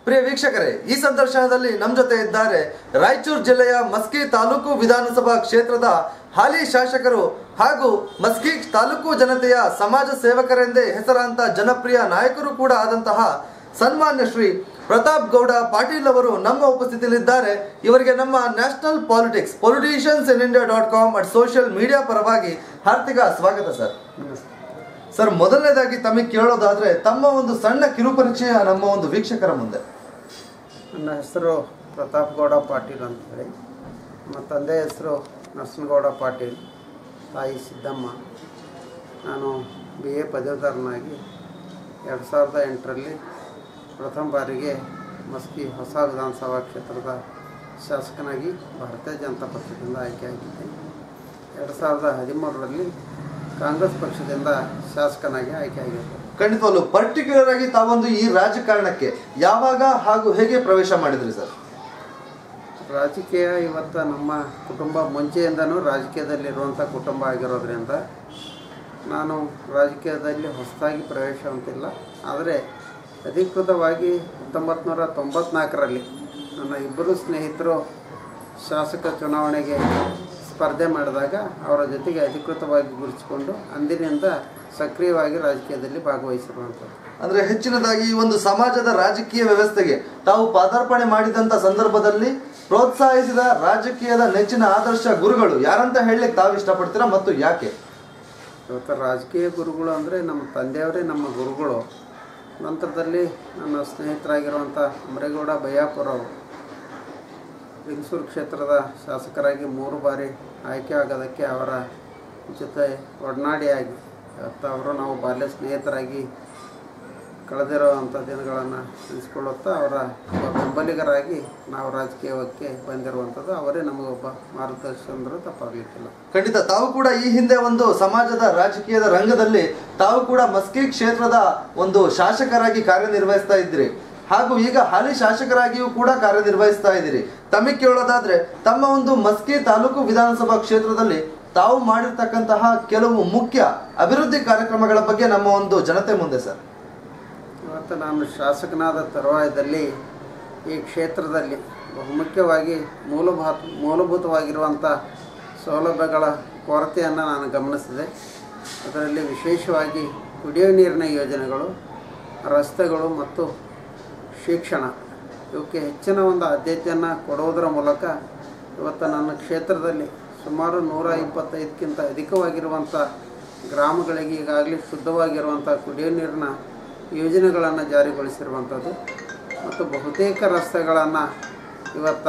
ಪ್ರಿಯ ವೀಕ್ಷಕರೇ ಈ ಸಂದರ್ಶನದಲ್ಲಿ ನಮ್ಮ ಜೊತೆ ಇದ್ದಾರೆ ರಾಯಚೂರು ಜಿಲ್ಲೆಯ ಮಸ್ಕಿ ತಾಲೂಕು ವಿಧಾನಸಭಾ ಕ್ಷೇತ್ರದ ಹಾಲಿ ಶಾಸಕರು ಹಾಗೂ ಮಸ್ಕಿ ತಾಲೂಕು ಜನತೆಯ ಸಮಾಜ ಸೇವಕರೆಂದೇ ಹೆಸರಾಂತ ಜನಪ್ರಿಯ ನಾಯಕರು ಕೂಡ ಆದಂತಹ ಸನ್ಮಾನ್ಯ ಶ್ರೀ ಪ್ರತಾಪ್ ಗೌಡ ಪಾಟೀಲ್ ಅವರು ನಮ್ಮ ಉಪಸ್ಥಿತಿಯಲ್ಲಿದ್ದಾರೆ ಇವರಿಗೆ ನಮ್ಮ national politics politicians in India dot com at social media ಪರವಾಗಿ ಹಾರ್ದಿಕ ಸ್ವಾಗತ ಸರ್ ಸರ್ ಮೊದಲನೇದಾಗಿ ತಮಗೆ ಕೇಳೋದಾದ್ರೆ ತಮ್ಮ ಒಂದು ಸಣ್ಣ ಕಿರುಪರಿಚಯ ನಮ್ಮ ಒಂದು ವೀಕ್ಷಕರ ಮುಂದೆ ನನ್ನ ಹೆಸರು ಪ್ರತಾಪ್ ಗೌಡ ಪಾಟೀಲ್ ಅಂತೇಳಿ ನಮ್ಮ ತಂದೆ ಹೆಸರು ನರಸಿನಗೌಡ ಪಾಟೀಲ್ ತಾಯಿ ಸಿದ್ದಮ್ಮ ನಾನು ಬಿ ಎ ಪದವೀಧರನಾಗಿ ಎರಡು ಸಾವಿರದ ಎಂಟರಲ್ಲಿ ಪ್ರಥಮ ಬಾರಿಗೆ ಮಸ್ಕಿ ಹೊಸ ವಿಧಾನಸಭಾ ಕ್ಷೇತ್ರದ ಶಾಸಕನಾಗಿ ಭಾರತೀಯ ಜನತಾ ಪಕ್ಷದಿಂದ ಆಯ್ಕೆಯಾಗಿದ್ದೆ ಎರಡು ಸಾವಿರದ ಹದಿಮೂರರಲ್ಲಿ ಕಾಂಗ್ರೆಸ್ ಪಕ್ಷದಿಂದ ಶಾಸಕನಾಗಿ ಆಯ್ಕೆಯಾಗಿದ್ದೆ ಖಂಡಿತವಾಗ್ಲು ಪರ್ಟಿಕ್ಯುಲರ್ ಆಗಿ ತಾವೊಂದು ಈ ರಾಜಕಾರಣಕ್ಕೆ ಯಾವಾಗ ಹಾಗೂ ಹೇಗೆ ಪ್ರವೇಶ ಮಾಡಿದ್ರಿ ಸರ್ ರಾಜಕೀಯ ಇವತ್ತು ನಮ್ಮ ಕುಟುಂಬ ಮುಂಚೆಯಿಂದನೂ ರಾಜಕೀಯದಲ್ಲಿರುವಂಥ ಕುಟುಂಬ ಆಗಿರೋದ್ರಿಂದ ನಾನು ರಾಜಕೀಯದಲ್ಲಿ ಹೊಸದಾಗಿ ಪ್ರವೇಶ ಅಂತಿಲ್ಲ ಆದರೆ ಅಧಿಕೃತವಾಗಿ ಹತ್ತೊಂಬತ್ತು ನೂರ ತೊಂಬತ್ನಾಲ್ಕರಲ್ಲಿ ನನ್ನ ಇಬ್ಬರು ಸ್ನೇಹಿತರು ಶಾಸಕ ಚುನಾವಣೆಗೆ ಸ್ಪರ್ಧೆ ಮಾಡಿದಾಗ ಅವರ ಜೊತೆಗೆ ಅಧಿಕೃತವಾಗಿ ಗುರುತಿಸಿಕೊಂಡು ಅಂದಿನಿಂದ ಸಕ್ರಿಯವಾಗಿ ರಾಜಕೀಯದಲ್ಲಿ ಭಾಗವಹಿಸಿರುವಂಥದ್ದು ಅಂದ್ರೆ ಹೆಚ್ಚಿನದಾಗಿ ಈ ಒಂದು ಸಮಾಜದ ರಾಜಕೀಯ ವ್ಯವಸ್ಥೆಗೆ ತಾವು ಪಾದಾರ್ಪಣೆ ಮಾಡಿದಂತ ಸಂದರ್ಭದಲ್ಲಿ ಪ್ರೋತ್ಸಾಹಿಸಿದ ರಾಜಕೀಯದ ನೆಚ್ಚಿನ ಆದರ್ಶ ಗುರುಗಳು ಯಾರಂತ ಹೇಳಲಿಕ್ಕೆ ತಾವು ಇಷ್ಟಪಡ್ತೀರಾ ಮತ್ತು ಯಾಕೆ ಇವತ್ತು ರಾಜಕೀಯ ಗುರುಗಳು ಅಂದರೆ ನಮ್ಮ ತಂದೆಯವರೇ ನಮ್ಮ ಗುರುಗಳು ನಂತರದಲ್ಲಿ ನನ್ನ ಸ್ನೇಹಿತರಾಗಿರುವಂಥ ಅಮರೇಗೌಡ ಬಯ್ಯಾಪುರ ಅವರು ಲಿಂಗಸೂರು ಕ್ಷೇತ್ರದ ಶಾಸಕರಾಗಿ ಮೂರು ಬಾರಿ ಆಯ್ಕೆ ಆಗೋದಕ್ಕೆ ಅವರ ಜೊತೆ ಒಡನಾಡಿಯಾಗಿ ಇವತ್ತು ಅವರು ನಾವು ಬಾಲ್ಯ ಸ್ನೇಹಿತರಾಗಿ ಕಳೆದಿರುವಂಥ ದಿನಗಳನ್ನು ನೆನೆಸ್ಕೊಳ್ಳುತ್ತಾ ಅವರ ಒಬ್ಬ ಬೆಂಬಲಿಗರಾಗಿ ನಾವು ರಾಜಕೀಯಕ್ಕೆ ಬಂದಿರುವಂಥದ್ದು ಅವರೇ ನಮಗೊಬ್ಬ ಮಾರ್ಗದರ್ಶನರು ತಪ್ಪಾಗಲಿಕ್ಕಿಲ್ಲ ಖಂಡಿತ ತಾವು ಕೂಡ ಈ ಹಿಂದೆ ಒಂದು ಸಮಾಜದ ರಾಜಕೀಯದ ರಂಗದಲ್ಲಿ ತಾವು ಕೂಡ ಮಸ್ಕಿ ಕ್ಷೇತ್ರದ ಒಂದು ಶಾಸಕರಾಗಿ ಕಾರ್ಯನಿರ್ವಹಿಸ್ತಾ ಇದ್ರಿ ಹಾಗೂ ಈಗ ಹಾಲಿ ಶಾಸಕರಾಗಿಯೂ ಕೂಡ ಕಾರ್ಯನಿರ್ವಹಿಸ್ತಾ ಇದ್ದೀರಿ ತಮಗೆ ಕೇಳೋದಾದ್ರೆ ತಮ್ಮ ಒಂದು ಮಸ್ಕಿ ತಾಲೂಕು ವಿಧಾನಸಭಾ ಕ್ಷೇತ್ರದಲ್ಲಿ ತಾವು ಮಾಡಿರ್ತಕ್ಕಂತಹ ಕೆಲವು ಮುಖ್ಯ ಅಭಿವೃದ್ಧಿ ಕಾರ್ಯಕ್ರಮಗಳ ಬಗ್ಗೆ ನಮ್ಮ ಒಂದು ಜನತೆ ಮುಂದೆ ಸರ್ ಇವತ್ತು ನಾನು ಶಾಸಕನಾದ ತರುವಾಯದಲ್ಲಿ ಈ ಕ್ಷೇತ್ರದಲ್ಲಿ ಬಹುಮುಖ್ಯವಾಗಿ ಮೂಲಭೂತ ಮೂಲಭೂತವಾಗಿರುವಂಥ ಸೌಲಭ್ಯಗಳ ಕೊರತೆಯನ್ನು ನಾನು ಗಮನಿಸಿದೆ ಅದರಲ್ಲಿ ವಿಶೇಷವಾಗಿ ಕುಡಿಯುವ ನೀರಿನ ಯೋಜನೆಗಳು ರಸ್ತೆಗಳು ಮತ್ತು ಶಿಕ್ಷಣ ಇವಕ್ಕೆ ಹೆಚ್ಚಿನ ಒಂದು ಆದ್ಯತೆಯನ್ನು ಕೊಡುವುದರ ಮೂಲಕ ಇವತ್ತು ನನ್ನ ಕ್ಷೇತ್ರದಲ್ಲಿ ಸುಮಾರು ನೂರ ಇಪ್ಪತ್ತೈದಕ್ಕಿಂತ ಅಧಿಕವಾಗಿರುವಂಥ ಗ್ರಾಮಗಳಿಗೆ ಈಗಾಗಲೇ ಶುದ್ಧವಾಗಿರುವಂಥ ಕುಡಿಯುವ ನೀರಿನ ಯೋಜನೆಗಳನ್ನು ಜಾರಿಗೊಳಿಸಿರುವಂಥದ್ದು ಮತ್ತು ಬಹುತೇಕ ರಸ್ತೆಗಳನ್ನು ಇವತ್ತು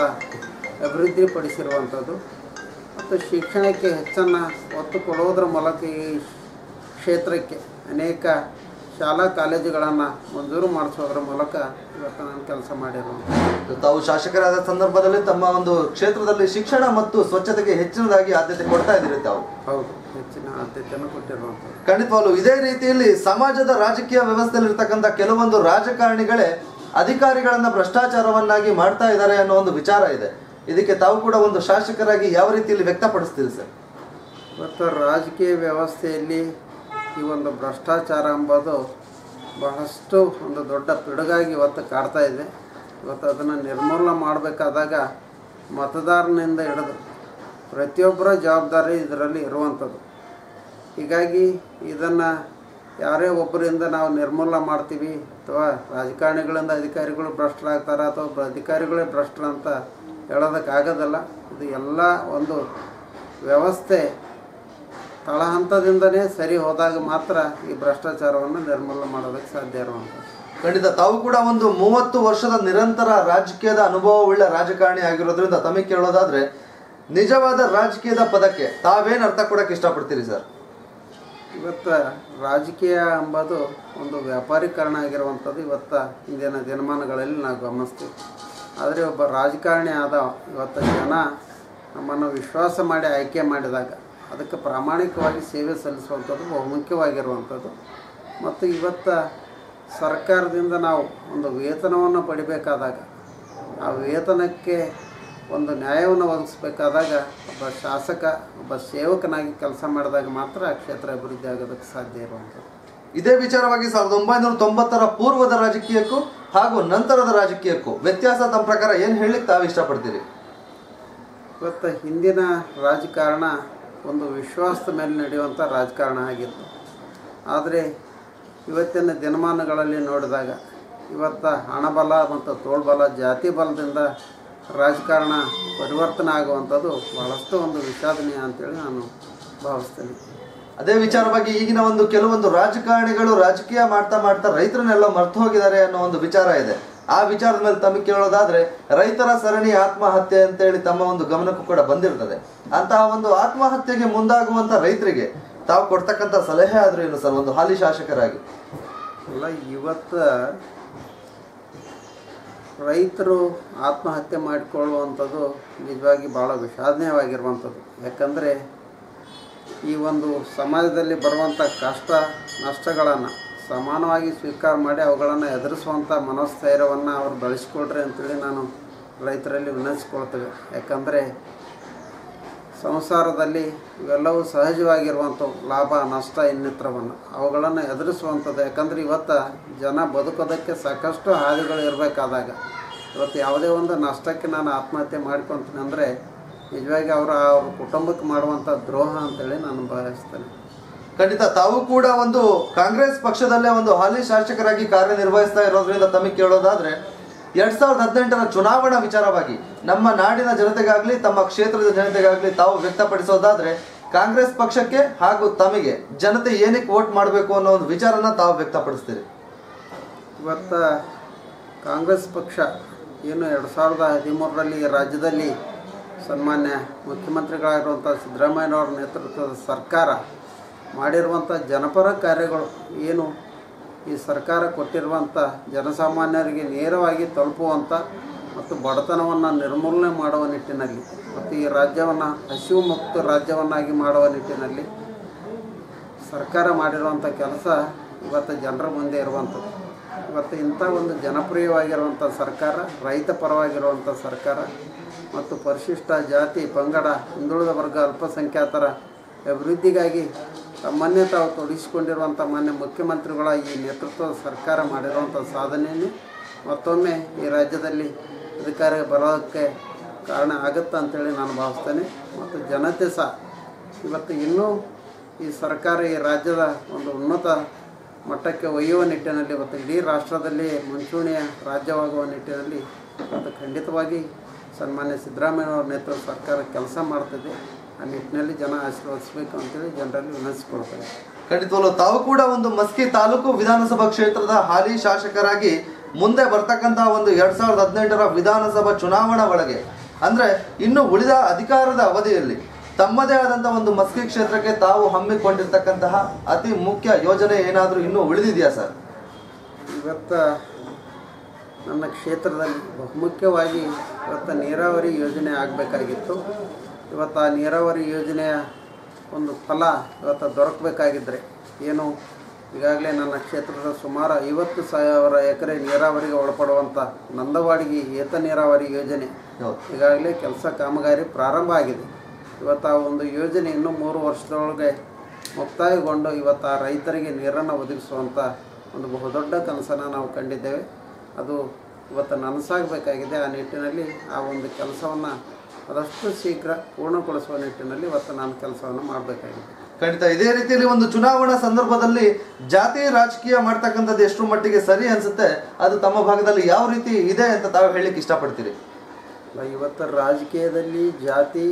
ಅಭಿವೃದ್ಧಿಪಡಿಸಿರುವಂಥದ್ದು ಮತ್ತು ಶಿಕ್ಷಣಕ್ಕೆ ಹೆಚ್ಚನ್ನು ಒತ್ತು ಕೊಡುವುದರ ಮೂಲಕ ಈ ಕ್ಷೇತ್ರಕ್ಕೆ ಅನೇಕ ಶಾಲಾ ಕಾಲೇಜುಗಳನ್ನು ಮಂಜೂರು ಮಾಡಿಸೋದ್ರ ಮೂಲಕ ಇವತ್ತು ನಾನು ಕೆಲಸ ಮಾಡಿರುವಂಥದ್ದು ತಾವು ಶಾಸಕರಾದ ಸಂದರ್ಭದಲ್ಲಿ ತಮ್ಮ ಒಂದು ಕ್ಷೇತ್ರದಲ್ಲಿ ಶಿಕ್ಷಣ ಮತ್ತು ಸ್ವಚ್ಛತೆಗೆ ಹೆಚ್ಚಿನದಾಗಿ ಆದ್ಯತೆ ಕೊಡ್ತಾ ಇದ್ದೀರಿ ತಾವು ಹೌದು ಹೆಚ್ಚಿನ ಆದ್ಯತೆಯನ್ನು ಕೊಟ್ಟಿರುವಂಥದ್ದು ಖಂಡಿತವಾಗ್ಲು ಇದೇ ರೀತಿಯಲ್ಲಿ ಸಮಾಜದ ರಾಜಕೀಯ ವ್ಯವಸ್ಥೆಯಲ್ಲಿ ಇರ್ತಕ್ಕಂಥ ಕೆಲವೊಂದು ರಾಜಕಾರಣಿಗಳೇ ಅಧಿಕಾರಿಗಳನ್ನ ಭ್ರಷ್ಟಾಚಾರವನ್ನಾಗಿ ಮಾಡ್ತಾ ಇದ್ದಾರೆ ಅನ್ನೋ ಒಂದು ವಿಚಾರ ಇದೆ ಇದಕ್ಕೆ ತಾವು ಕೂಡ ಒಂದು ಶಾಸಕರಾಗಿ ಯಾವ ರೀತಿಯಲ್ಲಿ ವ್ಯಕ್ತಪಡಿಸ್ತೀರಿ ಸರ್ ಇವತ್ತು ರಾಜಕೀಯ ವ್ಯವಸ್ಥೆಯಲ್ಲಿ ಈ ಒಂದು ಭ್ರಷ್ಟಾಚಾರ ಎಂಬುದು ಬಹಳಷ್ಟು ಒಂದು ದೊಡ್ಡ ಪಿಡುಗಾಗಿ ಇವತ್ತು ಕಾಡ್ತಾ ಇದೆ ಇವತ್ತು ಅದನ್ನು ನಿರ್ಮೂಲನೆ ಮಾಡಬೇಕಾದಾಗ ಮತದಾರನಿಂದ ಹಿಡಿದು ಪ್ರತಿಯೊಬ್ಬರ ಜವಾಬ್ದಾರಿ ಇದರಲ್ಲಿ ಇರುವಂಥದ್ದು ಹೀಗಾಗಿ ಇದನ್ನು ಯಾರೇ ಒಬ್ಬರಿಂದ ನಾವು ನಿರ್ಮೂಲನೆ ಮಾಡ್ತೀವಿ ಅಥವಾ ರಾಜಕಾರಣಿಗಳಿಂದ ಅಧಿಕಾರಿಗಳು ಭ್ರಷ್ಟರಾಗ್ತಾರೆ ಅಥವಾ ಒಬ್ಬ ಅಧಿಕಾರಿಗಳೇ ಭ್ರಷ್ಟರು ಅಂತ ಹೇಳೋದಕ್ಕಾಗೋದಲ್ಲ ಇದು ಎಲ್ಲ ಒಂದು ವ್ಯವಸ್ಥೆ ತಳಹಂತದಿಂದನೇ ಸರಿ ಹೋದಾಗ ಮಾತ್ರ ಈ ಭ್ರಷ್ಟಾಚಾರವನ್ನು ನಿರ್ಮೂಲನೆ ಮಾಡೋದಕ್ಕೆ ಸಾಧ್ಯ ಇರುವಂಥದ್ದು ಖಂಡಿತ ತಾವು ಕೂಡ ಒಂದು ಮೂವತ್ತು ವರ್ಷದ ನಿರಂತರ ರಾಜಕೀಯದ ಅನುಭವವುಳ್ಳ ರಾಜಕಾರಣಿ ಆಗಿರೋದ್ರಿಂದ ತಮಗೆ ಕೇಳೋದಾದ್ರೆ ನಿಜವಾದ ರಾಜಕೀಯದ ಪದಕ್ಕೆ ತಾವೇನು ಅರ್ಥ ಕೊಡಕ್ಕೆ ಇಷ್ಟಪಡ್ತೀರಿ ಸರ್ ಇವತ್ತು ರಾಜಕೀಯ ಎಂಬುದು ಒಂದು ವ್ಯಾಪಾರೀಕರಣ ಆಗಿರುವಂಥದ್ದು ಇವತ್ತು ಇಂದಿನ ದಿನಮಾನಗಳಲ್ಲಿ ನಾವು ಗಮನಿಸ್ತೀವಿ ಆದರೆ ಒಬ್ಬ ರಾಜಕಾರಣಿ ಆದ ಇವತ್ತು ಜನ ನಮ್ಮನ್ನು ವಿಶ್ವಾಸ ಮಾಡಿ ಆಯ್ಕೆ ಮಾಡಿದಾಗ ಅದಕ್ಕೆ ಪ್ರಾಮಾಣಿಕವಾಗಿ ಸೇವೆ ಸಲ್ಲಿಸುವಂಥದ್ದು ಬಹುಮುಖ್ಯವಾಗಿರುವಂಥದ್ದು ಮತ್ತು ಇವತ್ತು ಸರ್ಕಾರದಿಂದ ನಾವು ಒಂದು ವೇತನವನ್ನು ಪಡಿಬೇಕಾದಾಗ ಆ ವೇತನಕ್ಕೆ ಒಂದು ನ್ಯಾಯವನ್ನು ಒದಗಿಸ್ಬೇಕಾದಾಗ ಒಬ್ಬ ಶಾಸಕ ಒಬ್ಬ ಸೇವಕನಾಗಿ ಕೆಲಸ ಮಾಡಿದಾಗ ಮಾತ್ರ ಆ ಕ್ಷೇತ್ರ ಅಭಿವೃದ್ಧಿ ಆಗೋದಕ್ಕೆ ಸಾಧ್ಯ ಇರುವಂಥದ್ದು ಇದೇ ವಿಚಾರವಾಗಿ ಸಾವಿರದ ಒಂಬೈನೂರ ತೊಂಬತ್ತರ ಪೂರ್ವದ ರಾಜಕೀಯಕ್ಕೂ ಹಾಗೂ ನಂತರದ ರಾಜಕೀಯಕ್ಕೂ ವ್ಯತ್ಯಾಸ ತಮ್ಮ ಪ್ರಕಾರ ಏನು ಹೇಳಲಿಕ್ಕೆ ತಾವು ಇಷ್ಟಪಡ್ತೀರಿ ಇವತ್ತು ಹಿಂದಿನ ರಾಜಕಾರಣ ಒಂದು ವಿಶ್ವಾಸದ ಮೇಲೆ ನಡೆಯುವಂಥ ರಾಜಕಾರಣ ಆಗಿತ್ತು ಆದರೆ ಇವತ್ತಿನ ದಿನಮಾನಗಳಲ್ಲಿ ನೋಡಿದಾಗ ಇವತ್ತು ಹಣಬಲ ಮತ್ತು ತೋಳ್ಬಲ ಜಾತಿ ಬಲದಿಂದ ರಾಜಕಾರಣ ಪರಿವರ್ತನೆ ಆಗುವಂಥದ್ದು ಭಾಳಷ್ಟು ಒಂದು ವಿಷಾದನೀಯ ಅಂತೇಳಿ ನಾನು ಭಾವಿಸ್ತೇನೆ ಅದೇ ವಿಚಾರವಾಗಿ ಈಗಿನ ಒಂದು ಕೆಲವೊಂದು ರಾಜಕಾರಣಿಗಳು ರಾಜಕೀಯ ಮಾಡ್ತಾ ಮಾಡ್ತಾ ರೈತರನ್ನೆಲ್ಲ ಮರ್ತು ಹೋಗಿದ್ದಾರೆ ಅನ್ನೋ ಒಂದು ವಿಚಾರ ಇದೆ ಆ ವಿಚಾರದ ಮೇಲೆ ತಮಗೆ ಕೇಳೋದಾದ್ರೆ ರೈತರ ಸರಣಿ ಆತ್ಮಹತ್ಯೆ ಅಂತೇಳಿ ತಮ್ಮ ಒಂದು ಗಮನಕ್ಕೂ ಕೂಡ ಬಂದಿರ್ತದೆ ಅಂತಹ ಒಂದು ಆತ್ಮಹತ್ಯೆಗೆ ಮುಂದಾಗುವಂತ ರೈತರಿಗೆ ತಾವು ಕೊಡ್ತಕ್ಕಂಥ ಸಲಹೆ ಆದ್ರೂ ಏನು ಸರ್ ಒಂದು ಹಾಲಿ ಶಾಸಕರಾಗಿ ಅಲ್ಲ ಇವತ್ತು ರೈತರು ಆತ್ಮಹತ್ಯೆ ಮಾಡಿಕೊಳ್ಳುವಂಥದ್ದು ನಿಜವಾಗಿ ಭಾಳ ವಿಷಾದನೀಯವಾಗಿರುವಂಥದ್ದು ಯಾಕಂದರೆ ಈ ಒಂದು ಸಮಾಜದಲ್ಲಿ ಬರುವಂಥ ಕಷ್ಟ ನಷ್ಟಗಳನ್ನು ಸಮಾನವಾಗಿ ಸ್ವೀಕಾರ ಮಾಡಿ ಅವುಗಳನ್ನು ಎದುರಿಸುವಂಥ ಮನೋಸ್ಥೈರ್ಯವನ್ನು ಅವರು ಬೆಳೆಸ್ಕೊಳ್ರಿ ಅಂತೇಳಿ ನಾನು ರೈತರಲ್ಲಿ ವಿನಂತಿಸ್ಕೊಳ್ತೇವೆ ಯಾಕಂದರೆ ಸಂಸಾರದಲ್ಲಿ ಇವೆಲ್ಲವೂ ಸಹಜವಾಗಿರುವಂಥವು ಲಾಭ ನಷ್ಟ ಇನ್ನಿತರವನ್ನು ಅವುಗಳನ್ನು ಎದುರಿಸುವಂಥದ್ದು ಯಾಕಂದರೆ ಇವತ್ತು ಜನ ಬದುಕೋದಕ್ಕೆ ಸಾಕಷ್ಟು ಹಾದಿಗಳು ಇರಬೇಕಾದಾಗ ಇವತ್ತು ಯಾವುದೇ ಒಂದು ನಷ್ಟಕ್ಕೆ ನಾನು ಆತ್ಮಹತ್ಯೆ ಮಾಡ್ಕೊತೀನಿ ಅಂದರೆ ನಿಜವಾಗಿ ಅವರ ಅವ್ರ ಕುಟುಂಬಕ್ಕೆ ಮಾಡುವಂಥ ದ್ರೋಹ ಅಂತೇಳಿ ನಾನು ಭಾವಿಸ್ತೇನೆ ಖಂಡಿತ ತಾವು ಕೂಡ ಒಂದು ಕಾಂಗ್ರೆಸ್ ಪಕ್ಷದಲ್ಲೇ ಒಂದು ಹಾಲಿ ಶಾಸಕರಾಗಿ ಕಾರ್ಯನಿರ್ವಹಿಸ್ತಾ ಇರೋದ್ರಿಂದ ತಮಗೆ ಕೇಳೋದಾದ್ರೆ ಎರಡ್ ಸಾವಿರದ ಹದಿನೆಂಟರ ಚುನಾವಣಾ ವಿಚಾರವಾಗಿ ನಮ್ಮ ನಾಡಿನ ಜನತೆಗಾಗ್ಲಿ ತಮ್ಮ ಕ್ಷೇತ್ರದ ಜನತೆಗಾಗ್ಲಿ ತಾವು ವ್ಯಕ್ತಪಡಿಸೋದಾದ್ರೆ ಕಾಂಗ್ರೆಸ್ ಪಕ್ಷಕ್ಕೆ ಹಾಗೂ ತಮಗೆ ಜನತೆ ಏನಕ್ಕೆ ವೋಟ್ ಮಾಡಬೇಕು ಅನ್ನೋ ಒಂದು ವಿಚಾರನ ತಾವು ವ್ಯಕ್ತಪಡಿಸ್ತೀರಿ ಇವತ್ತು ಕಾಂಗ್ರೆಸ್ ಪಕ್ಷ ಏನು ಎರಡು ಸಾವಿರದ ಹದಿಮೂರರಲ್ಲಿ ರಾಜ್ಯದಲ್ಲಿ ಸನ್ಮಾನ್ಯ ಮುಖ್ಯಮಂತ್ರಿಗಳಾಗಿರುವಂಥ ಸಿದ್ದರಾಮಯ್ಯನವರ ನೇತೃತ್ವದ ಸರ್ಕಾರ ಮಾಡಿರುವಂಥ ಜನಪರ ಕಾರ್ಯಗಳು ಏನು ಈ ಸರ್ಕಾರ ಕೊಟ್ಟಿರುವಂಥ ಜನಸಾಮಾನ್ಯರಿಗೆ ನೇರವಾಗಿ ತಲುಪುವಂಥ ಮತ್ತು ಬಡತನವನ್ನು ನಿರ್ಮೂಲನೆ ಮಾಡುವ ನಿಟ್ಟಿನಲ್ಲಿ ಮತ್ತು ಈ ರಾಜ್ಯವನ್ನು ಹಸಿವು ಮುಕ್ತ ರಾಜ್ಯವನ್ನಾಗಿ ಮಾಡುವ ನಿಟ್ಟಿನಲ್ಲಿ ಸರ್ಕಾರ ಮಾಡಿರುವಂಥ ಕೆಲಸ ಇವತ್ತು ಜನರ ಮುಂದೆ ಇರುವಂಥದ್ದು ಇವತ್ತು ಇಂಥ ಒಂದು ಜನಪ್ರಿಯವಾಗಿರುವಂಥ ಸರ್ಕಾರ ರೈತ ಪರವಾಗಿರುವಂಥ ಸರ್ಕಾರ ಮತ್ತು ಪರಿಶಿಷ್ಟ ಜಾತಿ ಪಂಗಡ ಹಿಂದುಳಿದ ವರ್ಗ ಅಲ್ಪಸಂಖ್ಯಾತರ ಅಭಿವೃದ್ಧಿಗಾಗಿ ತಮ್ಮನ್ನೇ ತಾವು ತೊಡಗಿಸಿಕೊಂಡಿರುವಂಥ ಮಾನ್ಯ ಮುಖ್ಯಮಂತ್ರಿಗಳ ಈ ನೇತೃತ್ವದ ಸರ್ಕಾರ ಮಾಡಿರುವಂಥ ಸಾಧನೆಯನ್ನು ಮತ್ತೊಮ್ಮೆ ಈ ರಾಜ್ಯದಲ್ಲಿ ಅಧಿಕಾರಕ್ಕೆ ಬರೋದಕ್ಕೆ ಕಾರಣ ಆಗುತ್ತೆ ಅಂತೇಳಿ ನಾನು ಭಾವಿಸ್ತೇನೆ ಮತ್ತು ಜನತೆ ಸಹ ಇವತ್ತು ಇನ್ನೂ ಈ ಸರ್ಕಾರ ಈ ರಾಜ್ಯದ ಒಂದು ಉನ್ನತ ಮಟ್ಟಕ್ಕೆ ಒಯ್ಯುವ ನಿಟ್ಟಿನಲ್ಲಿ ಇವತ್ತು ಇಡೀ ರಾಷ್ಟ್ರದಲ್ಲಿ ಮುಂಚೂಣಿಯ ರಾಜ್ಯವಾಗುವ ನಿಟ್ಟಿನಲ್ಲಿ ಇವತ್ತು ಖಂಡಿತವಾಗಿ ಸನ್ಮಾನ್ಯ ಸಿದ್ದರಾಮಯ್ಯನವರ ನೇತೃತ್ವ ಸರ್ಕಾರ ಕೆಲಸ ಮಾಡ್ತಿದೆ ಆ ನಿಟ್ಟಿನಲ್ಲಿ ಜನ ಆಶೀರ್ವದಿಸಬೇಕು ಅಂತೇಳಿ ಜನರಲ್ಲಿ ವಿನಂತಿಸ್ಕೊಳ್ತಾರೆ ಖಂಡಿತವಲ್ಲೂ ತಾವು ಕೂಡ ಒಂದು ಮಸ್ಕಿ ತಾಲೂಕು ವಿಧಾನಸಭಾ ಕ್ಷೇತ್ರದ ಹಾಲಿ ಶಾಸಕರಾಗಿ ಮುಂದೆ ಬರ್ತಕ್ಕಂಥ ಒಂದು ಎರಡ್ ಸಾವಿರದ ಹದಿನೆಂಟರ ವಿಧಾನಸಭಾ ಚುನಾವಣಾ ಒಳಗೆ ಅಂದ್ರೆ ಇನ್ನು ಉಳಿದ ಅಧಿಕಾರದ ಅವಧಿಯಲ್ಲಿ ತಮ್ಮದೇ ಆದಂತಹ ಒಂದು ಮಸ್ಕಿ ಕ್ಷೇತ್ರಕ್ಕೆ ತಾವು ಹಮ್ಮಿಕೊಂಡಿರ್ತಕ್ಕಂತಹ ಅತಿ ಮುಖ್ಯ ಯೋಜನೆ ಏನಾದರೂ ಇನ್ನೂ ಉಳಿದಿದೆಯಾ ಸರ್ ಇವತ್ತು ನನ್ನ ಕ್ಷೇತ್ರದಲ್ಲಿ ಬಹುಮುಖ್ಯವಾಗಿ ಇವತ್ತು ನೀರಾವರಿ ಯೋಜನೆ ಆಗಬೇಕಾಗಿತ್ತು ಇವತ್ತು ಆ ನೀರಾವರಿ ಯೋಜನೆಯ ಒಂದು ಫಲ ಇವತ್ತು ದೊರಕಬೇಕಾಗಿದ್ದರೆ ಏನು ಈಗಾಗಲೇ ನನ್ನ ಕ್ಷೇತ್ರದ ಸುಮಾರು ಐವತ್ತು ಸಾವಿರ ಎಕರೆ ನೀರಾವರಿಗೆ ಒಳಪಡುವಂಥ ನಂದವಾಡಿಗೆ ಏತ ನೀರಾವರಿ ಯೋಜನೆ ಹೌದು ಈಗಾಗಲೇ ಕೆಲಸ ಕಾಮಗಾರಿ ಪ್ರಾರಂಭ ಆಗಿದೆ ಇವತ್ತು ಆ ಒಂದು ಯೋಜನೆ ಇನ್ನೂ ಮೂರು ವರ್ಷದೊಳಗೆ ಮುಕ್ತಾಯಗೊಂಡು ಇವತ್ತು ಆ ರೈತರಿಗೆ ನೀರನ್ನು ಒದಗಿಸುವಂಥ ಒಂದು ಬಹುದೊಡ್ಡ ಕನಸನ್ನು ನಾವು ಕಂಡಿದ್ದೇವೆ ಅದು ಇವತ್ತು ನನಸಾಗಬೇಕಾಗಿದೆ ಆ ನಿಟ್ಟಿನಲ್ಲಿ ಆ ಒಂದು ಕೆಲಸವನ್ನು ಆದಷ್ಟು ಶೀಘ್ರ ಪೂರ್ಣಗೊಳಿಸುವ ನಿಟ್ಟಿನಲ್ಲಿ ಇವತ್ತು ನಾನು ಕೆಲಸವನ್ನು ಮಾಡಬೇಕಾಗಿದೆ ಖಂಡಿತ ಇದೇ ರೀತಿಯಲ್ಲಿ ಒಂದು ಚುನಾವಣಾ ಸಂದರ್ಭದಲ್ಲಿ ಜಾತಿ ರಾಜಕೀಯ ಮಾಡ್ತಕ್ಕಂಥದ್ದು ಎಷ್ಟು ಮಟ್ಟಿಗೆ ಸರಿ ಅನ್ಸುತ್ತೆ ಅದು ತಮ್ಮ ಭಾಗದಲ್ಲಿ ಯಾವ ರೀತಿ ಇದೆ ಅಂತ ತಾವು ಹೇಳಲಿಕ್ಕೆ ಇಷ್ಟಪಡ್ತೀರಿ ಅಲ್ಲ, ಇವತ್ತು ರಾಜಕೀಯದಲ್ಲಿ ಜಾತಿ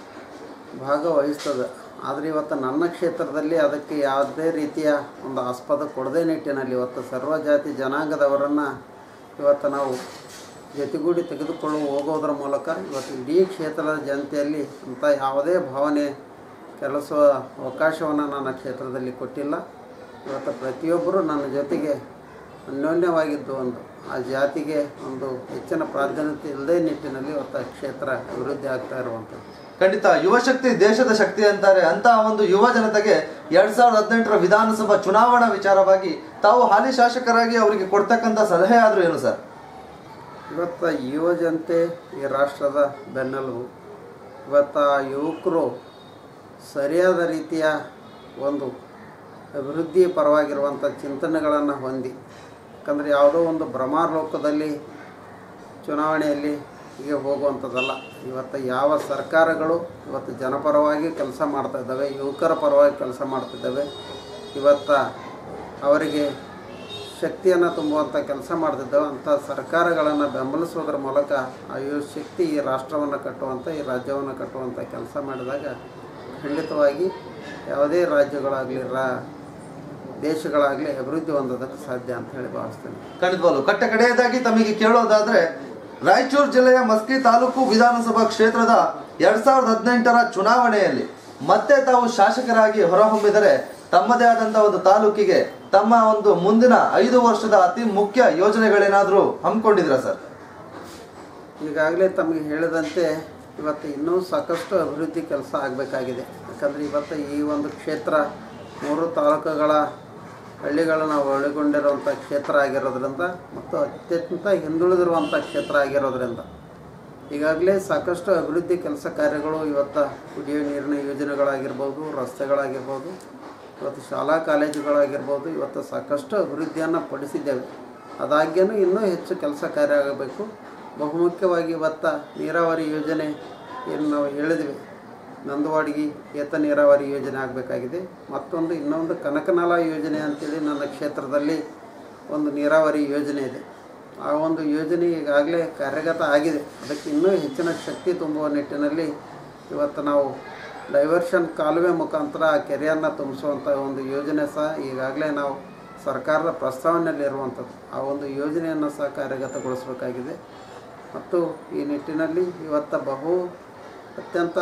ಭಾಗವಹಿಸ್ತದೆ ಆದರೆ ಇವತ್ತು ನನ್ನ ಕ್ಷೇತ್ರದಲ್ಲಿ ಅದಕ್ಕೆ ಯಾವುದೇ ರೀತಿಯ ಒಂದು ಆಸ್ಪದ ಕೊಡದೇ ನಿಟ್ಟಿನಲ್ಲಿ ಇವತ್ತು ಸರ್ವ ಜಾತಿ ಜನಾಂಗದವರನ್ನು ಇವತ್ತು ನಾವು ಜೊತೆಗೂಡಿ ತೆಗೆದುಕೊಳ್ಳು ಹೋಗೋದ್ರ ಮೂಲಕ ಇವತ್ತು ಇಡೀ ಕ್ಷೇತ್ರದ ಜನತೆಯಲ್ಲಿ ಅಂಥ ಯಾವುದೇ ಭಾವನೆ ಕೆಲಸುವ ಅವಕಾಶವನ್ನು ನನ್ನ ಕ್ಷೇತ್ರದಲ್ಲಿ ಕೊಟ್ಟಿಲ್ಲ ಇವತ್ತು ಪ್ರತಿಯೊಬ್ಬರು ನನ್ನ ಜೊತೆಗೆ ಅನ್ಯೋನ್ಯವಾಗಿದ್ದು ಒಂದು ಆ ಜಾತಿಗೆ ಒಂದು ಹೆಚ್ಚಿನ ಪ್ರಾಧಾನ್ಯತೆ ಇಲ್ಲದೇ ನಿಟ್ಟಿನಲ್ಲಿ ಇವತ್ತು ಆ ಕ್ಷೇತ್ರ ಅಭಿವೃದ್ಧಿ ಆಗ್ತಾ ಇರುವಂಥದ್ದು ಖಂಡಿತ ಯುವ ಶಕ್ತಿ ದೇಶದ ಶಕ್ತಿ ಅಂತಾರೆ ಅಂತ ಒಂದು ಯುವ ಜನತೆಗೆ ಎರಡ್ ಸಾವಿರದ ಹದಿನೆಂಟರ ವಿಧಾನಸಭಾ ಚುನಾವಣಾ ವಿಚಾರವಾಗಿ ತಾವು ಹಾಲಿ ಶಾಸಕರಾಗಿ ಅವರಿಗೆ ಕೊಡ್ತಕ್ಕಂಥ ಸಲಹೆ ಆದ್ರೂ ಏನು ಸರ್ ಇವತ್ತು ಯುವ ಜನತೆ ಈ ರಾಷ್ಟ್ರದ ಬೆನ್ನೆಲುಬು ಇವತ್ತು ಆ ಯುವಕರು ಸರಿಯಾದ ರೀತಿಯ ಒಂದು ಅಭಿವೃದ್ಧಿ ಪರವಾಗಿರುವಂಥ ಚಿಂತನೆಗಳನ್ನು ಹೊಂದಿ ಯಾಕಂದರೆ ಯಾವುದೋ ಒಂದು ಭ್ರಮಾಲೋಕದಲ್ಲಿ ಚುನಾವಣೆಯಲ್ಲಿ ಹೀಗೆ ಹೋಗುವಂಥದ್ದಲ್ಲ ಇವತ್ತು ಯಾವ ಸರ್ಕಾರಗಳು ಇವತ್ತು ಜನಪರವಾಗಿ ಕೆಲಸ ಮಾಡ್ತಾ ಇದ್ದಾವೆ ಯುವಕರ ಪರವಾಗಿ ಕೆಲಸ ಮಾಡ್ತಿದ್ದಾವೆ ಇವತ್ತು ಅವರಿಗೆ ಶಕ್ತಿಯನ್ನು ತುಂಬುವಂಥ ಕೆಲಸ ಮಾಡ್ತಿದ್ದಾವೆ ಅಂಥ ಸರ್ಕಾರಗಳನ್ನು ಬೆಂಬಲಿಸೋದ್ರ ಮೂಲಕ ಆ ಯುವ ಶಕ್ತಿ ಈ ರಾಷ್ಟ್ರವನ್ನು ಕಟ್ಟುವಂಥ ಈ ರಾಜ್ಯವನ್ನು ಕಟ್ಟುವಂಥ ಕೆಲಸ ಮಾಡಿದಾಗ ಖಂಡಿತವಾಗಿ ಯಾವುದೇ ರಾಜ್ಯಗಳಾಗಲಿ ರಾ ದೇಶಗಳಾಗಲಿ ಅಭಿವೃದ್ಧಿ ಹೊಂದೋದಕ್ಕೆ ಸಾಧ್ಯ ಅಂತ ಹೇಳಿ ಭಾವಿಸ್ತೇನೆ ಖಂಡಿತವಾಗ್ಲು ಕಟ್ಟ ಕಡೆಯದಾಗಿ ತಮಗೆ ಕೇಳೋದಾದ್ರೆ ರಾಯಚೂರು ಜಿಲ್ಲೆಯ ಮಸ್ಕಿ ತಾಲೂಕು ವಿಧಾನಸಭಾ ಕ್ಷೇತ್ರದ ಎರಡ್ ಸಾವಿರದ ಹದಿನೆಂಟರ ಚುನಾವಣೆಯಲ್ಲಿ ಮತ್ತೆ ತಾವು ಶಾಸಕರಾಗಿ ಹೊರಹೊಮ್ಮಿದರೆ ತಮ್ಮದೇ ಆದಂತಹ ಒಂದು ತಾಲೂಕಿಗೆ ತಮ್ಮ ಒಂದು ಮುಂದಿನ ಐದು ವರ್ಷದ ಅತಿ ಮುಖ್ಯ ಯೋಜನೆಗಳೇನಾದ್ರೂ ಹಮ್ಮಿಕೊಂಡಿದ್ರ ಸರ್ ಈಗಾಗಲೇ ತಮಗೆ ಹೇಳಿದಂತೆ ಇವತ್ತು ಇನ್ನೂ ಸಾಕಷ್ಟು ಅಭಿವೃದ್ಧಿ ಕೆಲಸ ಆಗಬೇಕಾಗಿದೆ ಯಾಕಂದರೆ ಇವತ್ತು ಈ ಒಂದು ಕ್ಷೇತ್ರ ಮೂರು ತಾಲೂಕುಗಳ ಹಳ್ಳಿಗಳನ್ನು ಒಳಗೊಂಡಿರುವಂಥ ಕ್ಷೇತ್ರ ಆಗಿರೋದ್ರಿಂದ ಮತ್ತು ಅತ್ಯಂತ ಹಿಂದುಳಿದಿರುವಂಥ ಕ್ಷೇತ್ರ ಆಗಿರೋದ್ರಿಂದ ಈಗಾಗಲೇ ಸಾಕಷ್ಟು ಅಭಿವೃದ್ಧಿ ಕೆಲಸ ಕಾರ್ಯಗಳು ಇವತ್ತು ಕುಡಿಯುವ ನೀರಿನ ಯೋಜನೆಗಳಾಗಿರ್ಬೋದು ರಸ್ತೆಗಳಾಗಿರ್ಬೋದು ಇವತ್ತು ಶಾಲಾ ಕಾಲೇಜುಗಳಾಗಿರ್ಬೋದು ಇವತ್ತು ಸಾಕಷ್ಟು ಅಭಿವೃದ್ಧಿಯನ್ನು ಪಡಿಸಿದ್ದೇವೆ ಅದಾಗ್ಯೂ ಇನ್ನೂ ಹೆಚ್ಚು ಕೆಲಸ ಕಾರ್ಯ ಆಗಬೇಕು ಬಹುಮುಖ್ಯವಾಗಿ ಇವತ್ತು ನೀರಾವರಿ ಯೋಜನೆ ಏನು ನಾವು ಹೇಳಿದ್ವಿ ನಂದವಾಡಿಗೆ ಏತ ನೀರಾವರಿ ಯೋಜನೆ ಆಗಬೇಕಾಗಿದೆ ಮತ್ತೊಂದು ಇನ್ನೊಂದು ಕನಕನಾಲ ಯೋಜನೆ ಅಂತೇಳಿ ನನ್ನ ಕ್ಷೇತ್ರದಲ್ಲಿ ಒಂದು ನೀರಾವರಿ ಯೋಜನೆ ಇದೆ ಆ ಒಂದು ಯೋಜನೆ ಈಗಾಗಲೇ ಕಾರ್ಯಗತ ಆಗಿದೆ ಅದಕ್ಕೆ ಇನ್ನೂ ಹೆಚ್ಚಿನ ಶಕ್ತಿ ತುಂಬುವ ನಿಟ್ಟಿನಲ್ಲಿ ಇವತ್ತು ನಾವು ಡೈವರ್ಷನ್ ಕಾಲುವೆ ಮುಖಾಂತರ ಆ ಕೆರೆಯನ್ನು ತುಂಬಿಸುವಂಥ ಒಂದು ಯೋಜನೆ ಸಹ ಈಗಾಗಲೇ ನಾವು ಸರ್ಕಾರದ ಪ್ರಸ್ತಾವನೆಯಲ್ಲಿರುವಂಥದ್ದು ಆ ಒಂದು ಯೋಜನೆಯನ್ನು ಸಹ ಕಾರ್ಯಗತಗೊಳಿಸಬೇಕಾಗಿದೆ ಮತ್ತು ಈ ನಿಟ್ಟಿನಲ್ಲಿ ಇವತ್ತು ಬಹು ಅತ್ಯಂತ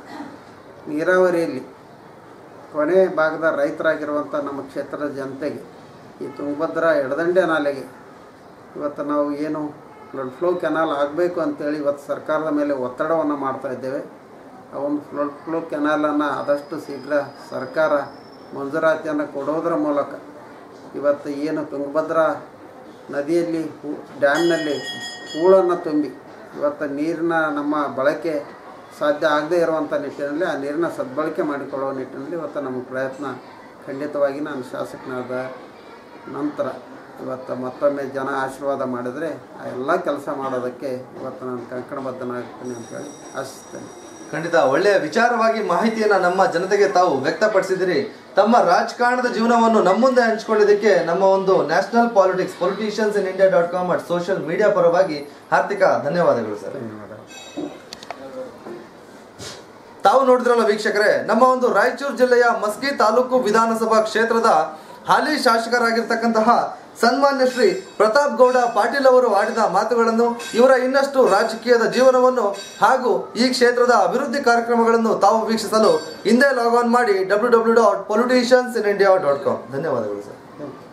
ನೀರಾವರಿಯಲ್ಲಿ ಕೊನೆ ಭಾಗದ ರೈತರಾಗಿರುವಂಥ ನಮ್ಮ ಕ್ಷೇತ್ರದ ಜನತೆಗೆ ಈ ತುಂಗಭದ್ರಾ ಎಡದಂಡೆ ನಾಲೆಗೆ ಇವತ್ತು ನಾವು ಏನು ಫ್ಲಡ್ ಫ್ಲೋ ಕೆನಾಲ್ ಆಗಬೇಕು ಅಂತೇಳಿ ಇವತ್ತು ಸರ್ಕಾರದ ಮೇಲೆ ಒತ್ತಡವನ್ನು ಮಾಡ್ತಾ ಇದ್ದೇವೆ ಆ ಒಂದು ಫ್ಲಡ್ ಫ್ಲೋ ಕೆನಾಲನ್ನು ಆದಷ್ಟು ಶೀಘ್ರ ಸರ್ಕಾರ ಮಂಜೂರಾತಿಯನ್ನು ಕೊಡೋದರ ಮೂಲಕ ಇವತ್ತು ಏನು ತುಂಗಭದ್ರಾ ನದಿಯಲ್ಲಿ ಹೂ ಡ್ಯಾಮ್ನಲ್ಲಿ ಹೂಳನ್ನು ತುಂಬಿ ಇವತ್ತು ನೀರಿನ ನಮ್ಮ ಬಳಕೆ ಸಾಧ್ಯ ಆಗದೇ ಇರುವಂಥ ನಿಟ್ಟಿನಲ್ಲಿ ಆ ನೀರಿನ ಸದ್ಬಳಕೆ ಮಾಡಿಕೊಳ್ಳುವ ನಿಟ್ಟಿನಲ್ಲಿ ಇವತ್ತು ನಮ್ಮ ಪ್ರಯತ್ನ ಖಂಡಿತವಾಗಿ ನಾನು ಶಾಸಕನಾದ ನಂತರ ಇವತ್ತು ಮತ್ತೊಮ್ಮೆ ಜನ ಆಶೀರ್ವಾದ ಮಾಡಿದರೆ ಆ ಎಲ್ಲ ಕೆಲಸ ಮಾಡೋದಕ್ಕೆ ಇವತ್ತು ನಾನು ಕಂಕಣಬದ್ಧನಾಗ್ತೀನಿ ಅಂತೇಳಿ ಆಶಿಸ್ತೇನೆ ಖಂಡಿತ ಒಳ್ಳೆಯ ವಿಚಾರವಾಗಿ ಮಾಹಿತಿಯನ್ನ ನಮ್ಮ ಜನತೆಗೆ ತಾವು ವ್ಯಕ್ತಪಡಿಸಿದಿರಿ ತಮ್ಮ ರಾಜಕಾರಣದ ಜೀವನವನ್ನು ನಮ್ಮ ಮುಂದೆ ಹಂಚಿಕೊಳ್ಳೋದಕ್ಕೆ ನಮ್ಮ ಒಂದು national politics politicians in India dot com at social media ಪರವಾಗಿ ಹಾರ್ದಿಕ ಧನ್ಯವಾದಗಳು ಸರ್ ಧನ್ಯವಾದ ತಾವು ನೋಡಿದ್ರಲ್ಲ ವೀಕ್ಷಕರೇ ನಮ್ಮ ಒಂದು ರಾಯಚೂರು ಜಿಲ್ಲೆಯ ಮಸ್ಕಿ ತಾಲೂಕು ವಿಧಾನಸಭಾ ಕ್ಷೇತ್ರದ ಹಾಲಿ ಶಾಸಕರಾಗಿರ್ತಕ್ಕಂತಹ ಸನ್ಮಾನ್ಯ ಶ್ರೀ ಪ್ರತಾಪ್ ಗೌಡ ಪಾಟೀಲ್ ಅವರು ಆಡಿದ ಮಾತುಗಳನ್ನು ಇವರ ಇನ್ನಷ್ಟು ರಾಜಕೀಯದ ಜೀವನವನ್ನು ಹಾಗೂ ಈ ಕ್ಷೇತ್ರದ ಅಭಿವೃದ್ಧಿ ಕಾರ್ಯಕ್ರಮಗಳನ್ನು ತಾವು ವೀಕ್ಷಿಸಲು ಹಿಂದೆ ಲಾಗ್ ಆನ್ ಮಾಡಿ W W dot politicians in India dot com ಧನ್ಯವಾದಗಳು ಸರ್ ಥ್ಯಾಂಕ್ ಯು